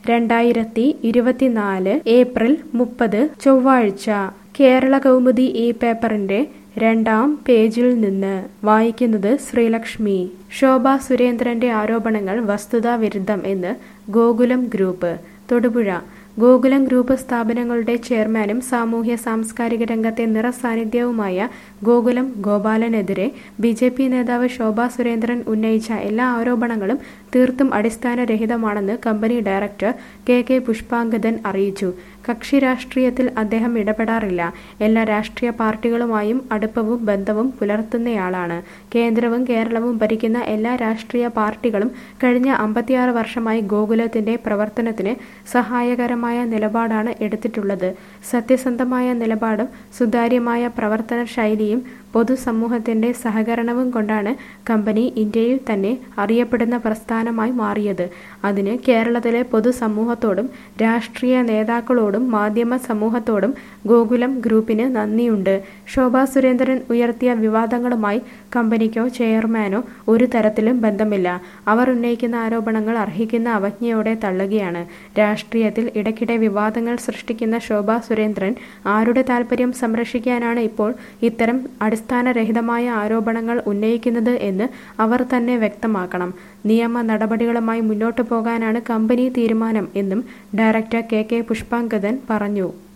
രണ്ടായിരത്തി ഇരുപത്തിനാല് ഏപ്രിൽ മുപ്പത് ചൊവ്വാഴ്ച കേരള കൗമുദി ഈ പേപ്പറിന്റെ രണ്ടാം പേജിൽ നിന്ന് വായിക്കുന്നത് ശ്രീലക്ഷ്മി ശോഭ സുരേന്ദ്രന്റെ ആരോപണങ്ങൾ വസ്തുതാവിരുദ്ധം എന്ന് ഗോകുലം ഗ്രൂപ്പ് തൊടുപുഴ ഗോകുലം ഗ്രൂപ്പ് സ്ഥാപനങ്ങളുടെ ചെയർമാനും സാമൂഹ്യ സാംസ്കാരിക രംഗത്തെ നിറസാന്നിധ്യവുമായ ഗോകുലം ഗോപാലനെതിരെ ബി ജെ പി നേതാവ് ശോഭാ സുരേന്ദ്രൻ ഉന്നയിച്ച എല്ലാ ആരോപണങ്ങളും തീർത്തും അടിസ്ഥാനരഹിതമാണെന്ന് company director K K Pushpangadan അറിയിച്ചു കക്ഷി രാഷ്ട്രീയത്തിൽ അദ്ദേഹം ഇടപെടാറില്ല എല്ലാ രാഷ്ട്രീയ പാർട്ടികളുമായും അടുപ്പവും ബന്ധവും പുലർത്തുന്നയാളാണ് കേന്ദ്രവും കേരളവും ഭരിക്കുന്ന എല്ലാ രാഷ്ട്രീയ പാർട്ടികളും കഴിഞ്ഞ അമ്പത്തിയാറ് വർഷമായി ഗോകുലത്തിന്റെ പ്രവർത്തനത്തിന് സഹായകരമായ നിലപാടാണ് എടുത്തിട്ടുള്ളത് സത്യസന്ധമായ നിലപാടും സുതാര്യമായ പ്രവർത്തന ശൈലിയും പൊതുസമൂഹത്തിന്റെ സഹകരണവും കൊണ്ടാണ് കമ്പനി ഇന്ത്യയിൽ തന്നെ അറിയപ്പെടുന്ന പ്രസ്ഥാനമായി മാറിയത് അതിന് കേരളത്തിലെ പൊതുസമൂഹത്തോടും രാഷ്ട്രീയ നേതാക്കളോടും മാധ്യമ സമൂഹത്തോടും ഗോകുലം ഗ്രൂപ്പിന് നന്ദിയുണ്ട് ശോഭാ സുരേന്ദ്രൻ ഉയർത്തിയ വിവാദങ്ങളുമായി കമ്പനിക്കോ ചെയർമാനോ ഒരു തരത്തിലും ബന്ധമില്ല അവർ ഉന്നയിക്കുന്ന ആരോപണങ്ങൾ അർഹിക്കുന്ന അവജ്ഞയോടെ തള്ളുകയാണ് രാഷ്ട്രീയത്തിൽ ഇടയ്ക്കിടെ വിവാദങ്ങൾ സൃഷ്ടിക്കുന്ന ശോഭാ സുരേന്ദ്രൻ ആരുടെ താൽപര്യം സംരക്ഷിക്കാനാണ് ഇപ്പോൾ ഇത്തരം അടിസ്ഥാനരഹിതമായ ആരോപണങ്ങൾ ഉന്നയിക്കുന്നത് എന്ന് അവർ തന്നെ വ്യക്തമാക്കണം നിയമ നടപടികളുമായി മുന്നോട്ടു പോകാനാണ് കമ്പനി തീരുമാനം എന്നും ഡയറക്ടർ കെ കെ പുഷ്പാങ്കദൻ പറഞ്ഞു